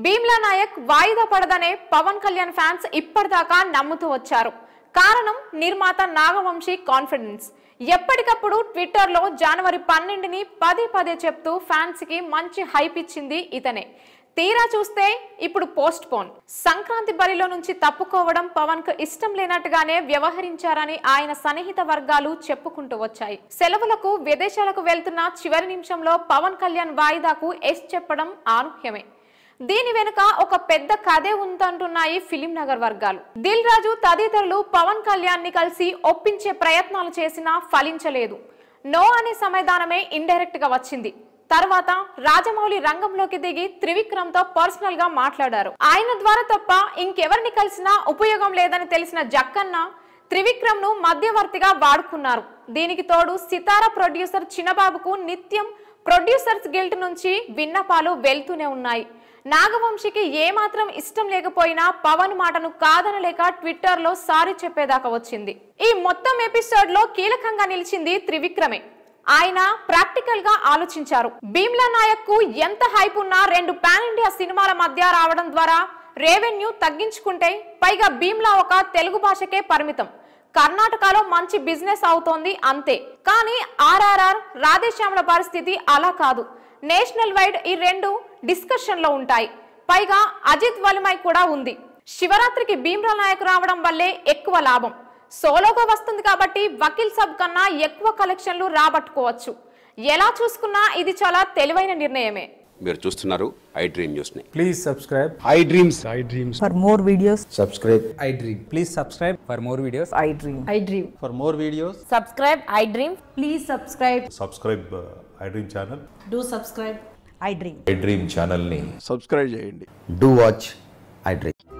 భీమ్లా నాయక్ వాయిదా పడదనే పవన్ కళ్యాణ్ ఫ్యాన్స్ ఇప్పటిదాకా నమ్ముతూ వచ్చారు కారణం నిర్మాత నాగవంశీ కాన్ఫిడెన్స్ ఎప్పటికప్పుడు ట్విట్టర్లో జనవరి పన్నెండుని పదే పదే చెప్తూ ఫ్యాన్స్ కి మంచి హైప్ ఇచ్చింది ఇతనే తీరా చూస్తే ఇప్పుడు పోస్ట్ పోన్ సంక్రాంతి బరిలో నుంచి తప్పుకోవడం పవన్ కు ఇష్టం లేనట్టుగానే వ్యవహరించారని ఆయన సన్నిహిత వర్గాలు చెప్పుకుంటూ వచ్చాయి సెలవులకు విదేశాలకు వెళ్తున్న చివరి నిమిషంలో పవన్ కళ్యాణ్ వాయిదాకు ఎస్ చెప్పడం ఆనుహ్యమే దీని వెనుక ఒక పెద్ద కథే ఉందంటున్నాయి ఫిలిం నగర్ వర్గాలు దిల్ రాజు తదితరులు పవన్ కళ్యాణ్ ని కలిసి ఒప్పించే ప్రయత్నాలు చేసినా ఫలించలేదు నో అనే సమాధానమే ఇండైరెక్ట్ గా వచ్చింది తర్వాత రాజమౌళి రంగంలోకి దిగి త్రివిక్రమ్ తో పర్సనల్ గా మాట్లాడారు ఆయన ద్వారా తప్ప ఇంకెవరిని కలిసినా ఉపయోగం లేదని తెలిసిన జక్కన్న త్రివిక్రమ్ ను మధ్యవర్తిగా వాడుకున్నారు దీనికి తోడు సితార ప్రొడ్యూసర్ చిన్నబాబుకు నిత్యం ప్రొడ్యూసర్స్ గిల్ట్ నుంచి విన్నపాలు వెళ్తూనే ఉన్నాయి నాగవంశికి ఏమాత్రం ఇష్టం లేకపోయినా పవన్ మాటను కాదనలేక ట్విట్టర్ లో సారీ చెప్పేదాకా వచ్చింది ఈ మొత్తం ఎపిసోడ్ లో కీలకంగా నిలిచింది త్రివిక్రమే ఆయన ప్రాక్టికల్ గా ఆలోచించారు భీమ్లా నాయక్ కు ఎంత హైప్ ఉన్నా రెండు పాన్ ఇండియా సినిమాల మధ్య రావడం ద్వారా రెవెన్యూ తగ్గించుకుంటే పైగా భీమ్లా ఒక తెలుగు భాషకే పరిమితం కర్ణాటకలో మంచి బిజినెస్ అవుతోంది అంతే కానీ ఆర్ఆర్ఆర్ రాధేశ్యాముల పరిస్థితి అలా కాదు నేషనల్ వైడ్ ఈ రెండు డిస్కషన్ లో ఉంటాయి పైగా అజిత్ వలిమై కూడా ఉంది శివరాత్రికి భీమ్రా నాయక్ రావడం వల్లే ఎక్కువ లాభం సోలోగా వస్తుంది కాబట్టి వకీల్ సబ్ కన్నా ఎక్కువ కలెక్షన్లు రాబట్టుకోవచ్చు ఎలా చూసుకున్నా ఇది చాలా తెలివైన నిర్ణయమే మీరు చూస్తున్నారు ఐ డ్రీమ్ న్యూస్ని Please subscribe. I dreams. I dreams. For more videos, Subscribe. I dream. Please subscribe for more videos. I dream. I dream. For more videos, Subscribe, I dream. Please subscribe. Subscribe I dream channel Do subscribe. I dream. I dream ఛానల్ని subscribe చేయండి. Do watch I dream